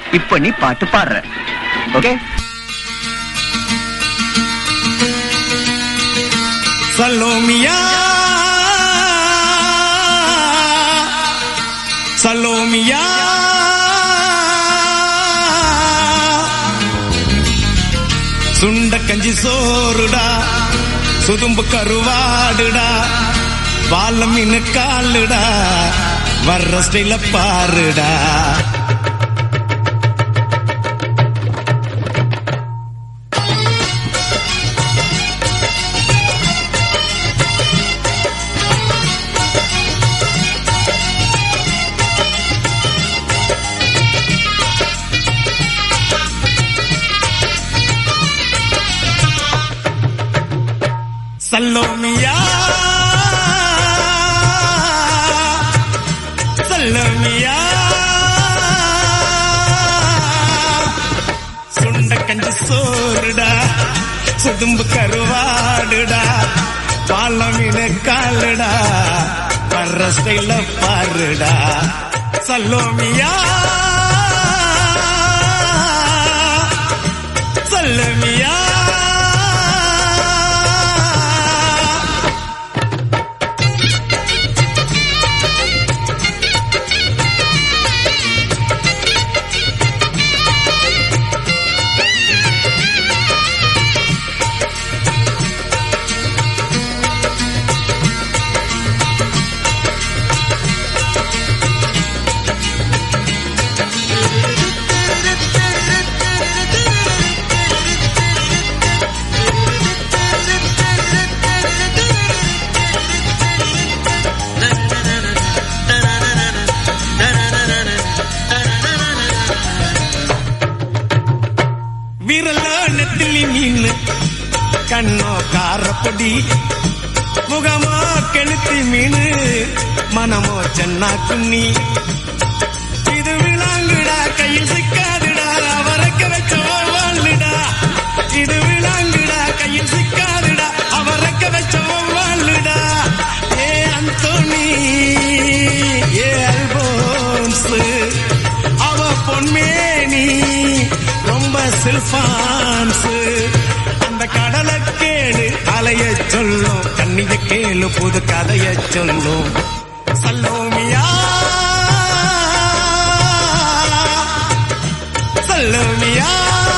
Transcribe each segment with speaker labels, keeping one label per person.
Speaker 1: இப்ப நீ பாட்டு பாடுற ஓகே
Speaker 2: சலோமியா சலோமியா சுண்ட கஞ்சி சோறுடா சுதும்பு கருவாடுடா வாழ மீன் காலுடா வர்ற ஸ்டைல பாருடா சல்லோமியா சல்லோமியா சுண்ட கஞ்சி சோறுடா சுதும்பு கருவாடுடா பால மீன காலுடா வர்ற ஸ்டைல பாருடா சல்லோமியா சல்லமியா விரலோ நெத்திலி மீன் கண்ணோ காரப்பொடி முகமோ கெளுத்தி மீன் மனமோ சென்னா குன்னி இது விளாங்குடா கையில் சிக்காதுடா அவரக்க வச்ச வாழ்டா இது விளாங்குடா கையில் சிக்காதுடா அவரக்க வச்ச வாழ்டா ஏ அந்தோணி ஏ அல்போன்ஸ் அவ பொன்மேனி ரொம்ப சில்பான்ஸ் அந்த கடலை கேளு அலைய சொல்லும் கண்ணிய கேளு புது கதைய சொல்லும் சல்லோமியா சல்லோமியா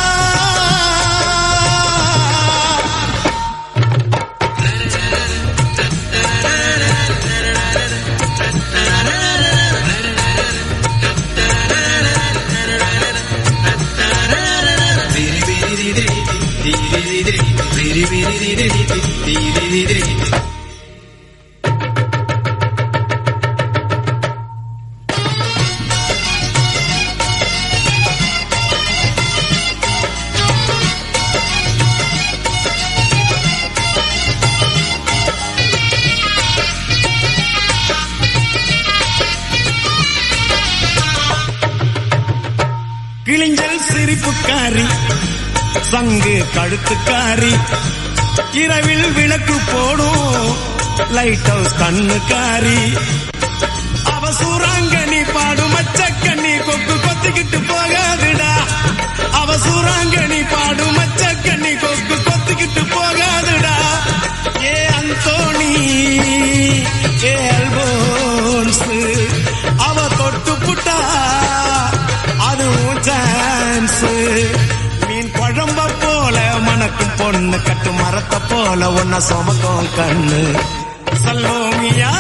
Speaker 2: கிழிஞ்சல் சிரிப்புக்காரி சங்கு கழுத்துக்காரி இரவில் விளக்கு போடும் லைட் ஹவுஸ் கண்ணுக்காரி அவ சூறாங்கண்ணி பாடும் மச்சக்கண்ணி கொக்கு கொத்திக்கிட்டு போகாதுடா அவ சூறாங்கண்ணி பாடும் மச்சக்கண்ணி கொக்கு கொத்திக்கிட்டு போகாதுடா ஏ அந்தோணி ஏ அல்போன்ஸ் அவ தொட்டு புட்டா அதுவும் சான்ஸ் மீன் குழம்ப போல மணக்கும் பொண்ணு கட்டு மரத்தை போல ஒன்ன சுமக்கும் கண்ணு சல்லோமியா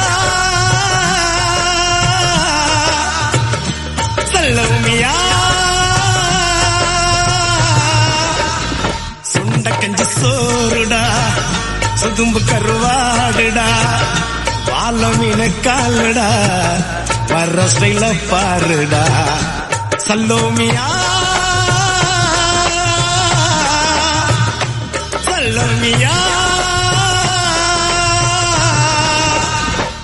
Speaker 2: சல்லோமியா சுண்ட கஞ்சி சோறுடா சுதும்பு கருவாடுடா பால மீன காலுடா வர்ற ஸ்டைல பாருடா சல்லோமியா சல்லோமியா